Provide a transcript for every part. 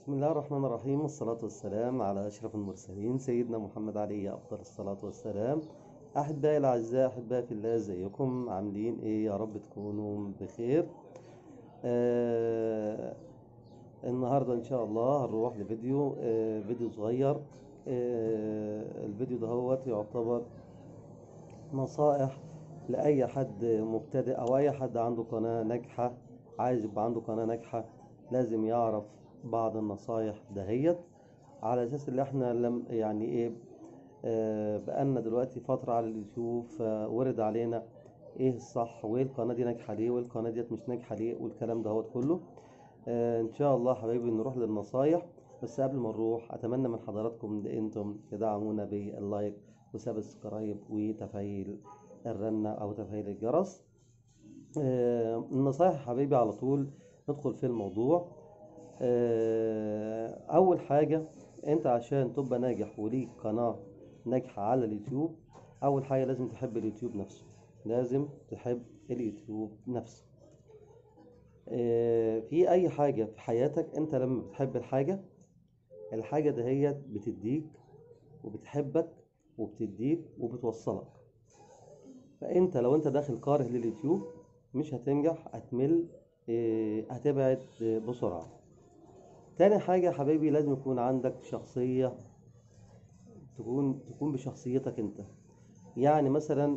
بسم الله الرحمن الرحيم والصلاة والسلام على أشرف المرسلين سيدنا محمد عليه أفضل الصلاة والسلام أحبائي الأعزاء أحبائي في الله ازيكم عاملين إيه يا رب تكونوا بخير آه النهاردة إن شاء الله هنروح لفيديو آه فيديو صغير آه الفيديو ده هو يعتبر نصائح لأي حد مبتدئ أو أي حد عنده قناة ناجحة عايز يبقى عنده قناة ناجحة لازم يعرف بعض النصايح دهيت على اساس ان احنا لم يعني ايه آه بقالنا دلوقتي فترة على اليوتيوب فورد علينا ايه الصح وايه القناة دي ناجحة ليه وايه القناة ديت مش ناجحة ليه والكلام دهوت كله آه ان شاء الله حبايبي نروح للنصايح بس قبل ما نروح اتمنى من حضراتكم ان انتم تدعمونا باللايك وسبسكرايب وتفعيل الرنة او تفعيل الجرس آه النصايح حبايبي على طول ندخل في الموضوع اول حاجة انت عشان تبقى ناجح وليك قناة ناجحة على اليوتيوب اول حاجة لازم تحب اليوتيوب نفسه لازم تحب اليوتيوب نفسه في اي حاجة في حياتك انت لما بتحب الحاجة الحاجة دهيت بتديك وبتحبك وبتديك وبتوصلك فانت لو انت داخل كاره لليوتيوب مش هتنجح هتمل هتبعد بسرعة تاني حاجة يا حبايبي لازم يكون عندك شخصية تكون تكون بشخصيتك انت يعني مثلا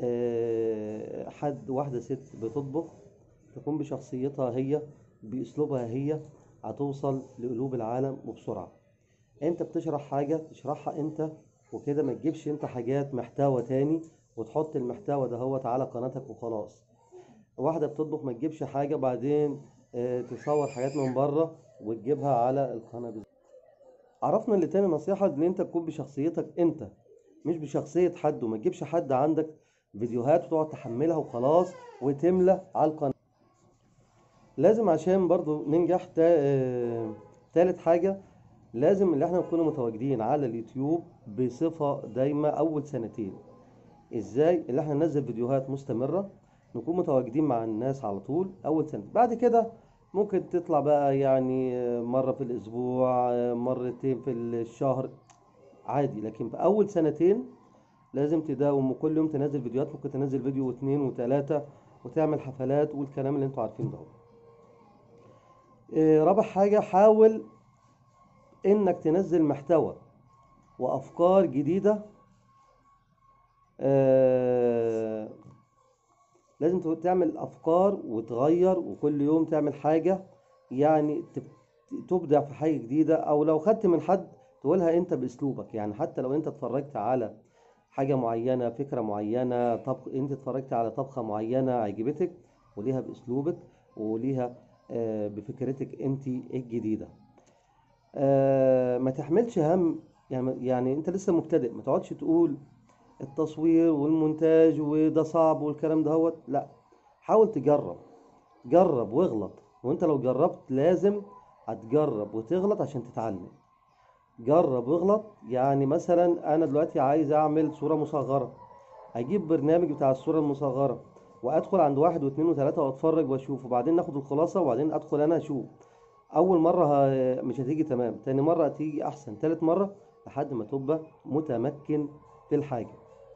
حد واحدة ست بتطبخ تكون بشخصيتها هي بأسلوبها هي هتوصل لقلوب العالم وبسرعة انت بتشرح حاجة تشرحها انت وكده ما تجيبش انت حاجات محتوى تاني وتحط المحتوى ده هو على قناتك وخلاص واحدة بتطبخ ما تجيبش حاجة بعدين تصور حاجات من بره وتجيبها على القناة بالظبط عرفنا اللي تاني نصيحة ان انت تكون بشخصيتك انت مش بشخصية حد وما تجيبش حد عندك فيديوهات وتقعد تحملها وخلاص وتملى على القناة لازم عشان برضو ننجح تا... تالت حاجة لازم اللي احنا نكون متواجدين على اليوتيوب بصفة دايمة اول سنتين ازاي اللي احنا ننزل فيديوهات مستمرة نكون متواجدين مع الناس على طول اول سنة بعد كده ممكن تطلع بقى يعني مرة في الاسبوع مرتين في الشهر عادي لكن في اول سنتين لازم تداوم وكل يوم تنزل فيديوهات ممكن تنزل فيديو واثنين وثلاثة وتعمل حفلات والكلام اللي انتوا عارفين ده رابع حاجة حاول انك تنزل محتوى وافكار جديدة آه لازم تعمل افكار وتغير وكل يوم تعمل حاجة يعني تبدع في حاجة جديدة او لو خدت من حد تقولها انت باسلوبك يعني حتى لو انت اتفرجت على حاجة معينة فكرة معينة طبخ انت اتفرجت على طبخة معينة عجبتك وليها باسلوبك وليها آه بفكرتك انت الجديدة آه ما تحملش هم يعني يعني انت لسه مبتدئ ما تقعدش تقول التصوير والمونتاج وده صعب والكلام ده هو لا حاول تجرب جرب واغلط وانت لو جربت لازم هتجرب وتغلط عشان تتعلم جرب واغلط يعني مثلا انا دلوقتي عايز اعمل صورة مصغرة اجيب برنامج بتاع الصورة المصغرة وادخل عند واحد واثنين وثلاثة واتفرج واشوف وبعدين ناخد الخلاصة وبعدين ادخل انا اشوف اول مرة مش هتيجي تمام تاني مرة هتيجي احسن تالت مرة لحد ما تبقى متمكن في الحاجة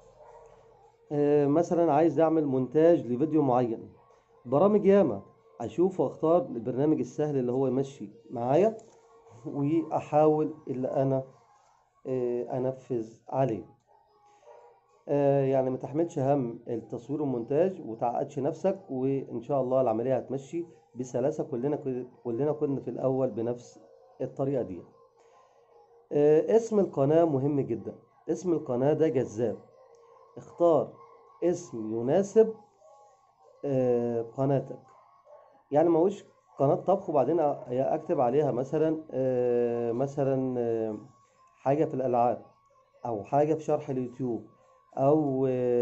مثلا عايز اعمل مونتاج لفيديو معين برامج ياما اشوف واختار البرنامج السهل اللي هو يمشي معايا واحاول اللي انا انفذ عليه يعني ما تحملش هم التصوير والمونتاج وتعقدش نفسك وان شاء الله العمليه هتمشي بسلاسه كلنا كلنا كنا في الاول بنفس الطريقه دي اسم القناه مهم جدا اسم القناه ده جذاب اختار اسم يناسب قناتك يعني ما هوش قناة طبخ وبعدين اكتب عليها مثلا مثلا حاجة في الالعاب او حاجة في شرح اليوتيوب او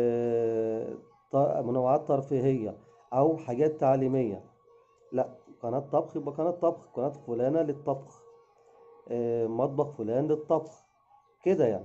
منوعات ترفيهية او حاجات تعليمية لا قناة طبخ يبقى قناة طبخ قناة فلانة للطبخ مطبخ فلان للطبخ كده يعني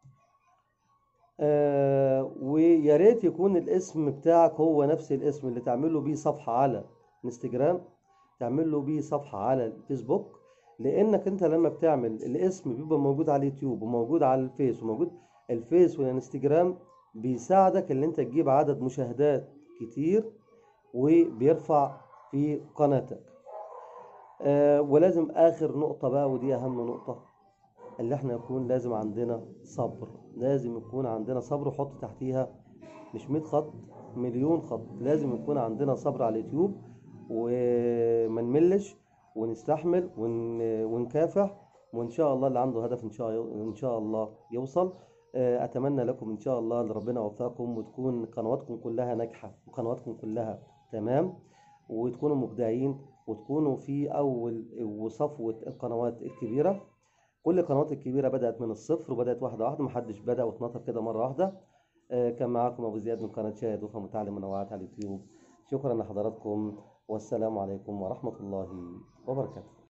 آه ويا ريت يكون الاسم بتاعك هو نفس الاسم اللي تعمل له بيه صفحة على انستجرام تعمل له بيه صفحة على الفيسبوك لانك انت لما بتعمل الاسم بيبقى موجود على اليوتيوب وموجود على الفيس وموجود الفيس والانستجرام بيساعدك ان انت تجيب عدد مشاهدات كتير وبيرفع في قناتك آه ولازم اخر نقطة بقى ودي اهم نقطة اللي احنا يكون لازم عندنا صبر لازم يكون عندنا صبر وحط تحتيها مش 100 خط مليون خط لازم يكون عندنا صبر على اليوتيوب وما نملش ونستحمل ون... ونكافح وان شاء الله اللي عنده هدف ان شاء ان شاء الله يوصل آه، اتمنى لكم ان شاء الله ان ربنا يوفقكم وتكون قنواتكم كلها ناجحه وقنواتكم كلها تمام وتكونوا مبدعين وتكونوا في اول وصفوه القنوات الكبيره كل القنوات الكبيره بدات من الصفر وبدات واحده واحده محدش بدا واتنطر كده مره واحده آه، كان معاكم ابو زياد من قناه شاهد وفا متعلم منوعات على اليوتيوب شكرا لحضراتكم والسلام عليكم ورحمه الله وبركاته